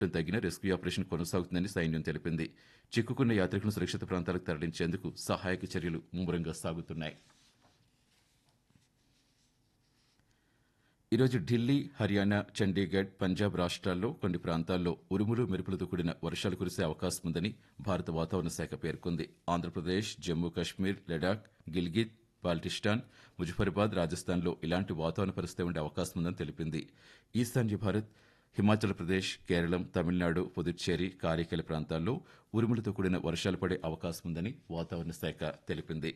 తగిన rescue operation కొనసాగుతుందని సైన్యం తెలిపింది చిక్కుకున్న యాత్రికులను సురక్షిత ప్రాంతాలకు తరలించేందుకు సహాయక చర్యలు ముమ్మరంగా సాగుతున్నాయి ఈరోజు ఢిల్లీ హర్యానా చండీగఢ్ పంజాబ్ రాష్ట్రాల్లో కొన్ని ప్రాంతాల్లో ఉరుములు మెరుపులతో కూడిన వర్షాలు కురిసే అవకాశం ఉందని భారత వాతావరణ శాఖ పేర్కొంది ఆంధ్రప్రదేశ్ జమ్మూ కాశ్మీర్ లడాక్ గిల్గిత్ బాల్టిస్టాన్ ముజఫరాబాద్ రాజస్థాన్లో ఇలాంటి వాతావరణ పరిస్థితి ఉండే అవకాశం ఉందని తెలిపింది ఈశాన్య భారత్ హిమాచల్ ప్రదేశ్ కేరళం తమిళనాడు పుదుచ్చేరి కారైకల ప్రాంతాల్లో ఉరుములతో కూడిన వర్షాలు పడే అవకాశం ఉందని వాతావరణ శాఖ తెలిపింది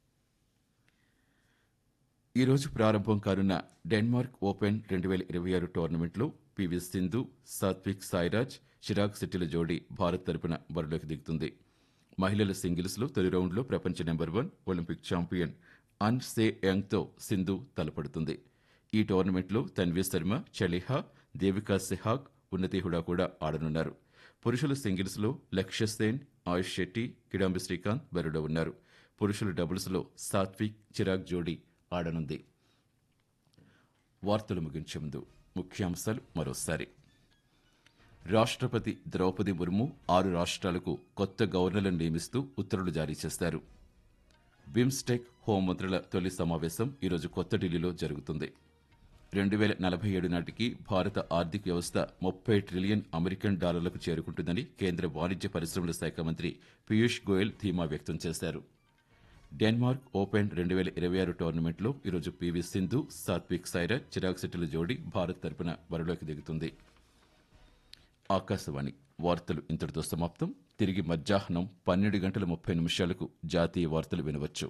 ఈ రోజు ప్రారంభం కానున్న డెన్మార్క్ ఓపెన్ రెండు వేల ఇరవై ఆరు టోర్నమెంట్లో పివి సింధు సాత్విక్ సాయిరాజ్ చిరాగ్ శెట్టిల జోడీ భారత్ తరపున బరిలోకి దిగుతుంది మహిళల సింగిల్స్లో తొలి రౌండ్లో ప్రపంచ number one Olympic champion An Se యంగ్తో సింధు తలపడుతుంది ఈ టోర్నమెంట్లో తన్వీ శర్మ చలిహా దేవికా సెహాగ్ ఉన్నతి హుడా కూడా ఆడనున్నారు పురుషుల సింగిల్స్లో లక్ష్య సేన్ ఆయుష్ శెట్టి కిడాంబి శ్రీకాంత్ బరిలో ఉన్నారు పురుషుల డబుల్స్లో సాత్విక్ చిరాగ్ జోడీ ఆడనుంది వార్తలు ముగించే ముందు ముఖ్యాంశాలు మరోసారి రాష్ట్రపతి ద్రౌపది ముర్ము ఆరు రాష్ట్రాలకు కొత్త గవర్నర్లను నియమిస్తూ ఉత్తర్వులు జారీ చేశారు బిమ్స్టెక్ హోంమంత్రుల తొలి సమావేశం ఈరోజు కొత్త ఢిల్లీలో జరుగుతుంది రెండు వేల నలభై ఏడు నాటికి భారత ఆర్థిక వ్యవస్థ ముప్పై ట్రిలియన్ అమెరికన్ డాలర్లకు చేరుకుంటుందని కేంద్ర వాణిజ్య పరిశ్రమల శాఖ మంత్రి పీయూష్ గోయల్ ధీమా వ్యక్తం చేశారు డెన్మార్క్ ఓపెన్ రెండు వేల ఇరవై ఆరు టోర్నమెంట్లో ఈరోజు పీవీ సింధు సాత్విక్ సైరాజ్ చిరాగ్ శెట్టిల జోడీ భారత్ తరపున బరిలోకి దిగుతుంది ఆకాశవాణి వార్తలు ఇంతటితో సమాప్తం తిరిగి మధ్యాహ్నం పన్నెండు గంటల ముప్పై నిమిషాలకు జాతీయ వార్తలు వినవచ్చు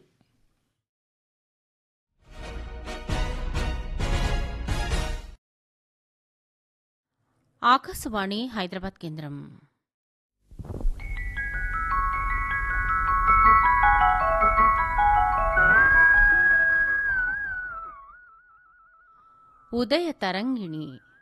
ఆకాశవాణి హైదరాబాద్ కేంద్రం ఉదయ తరంగిణి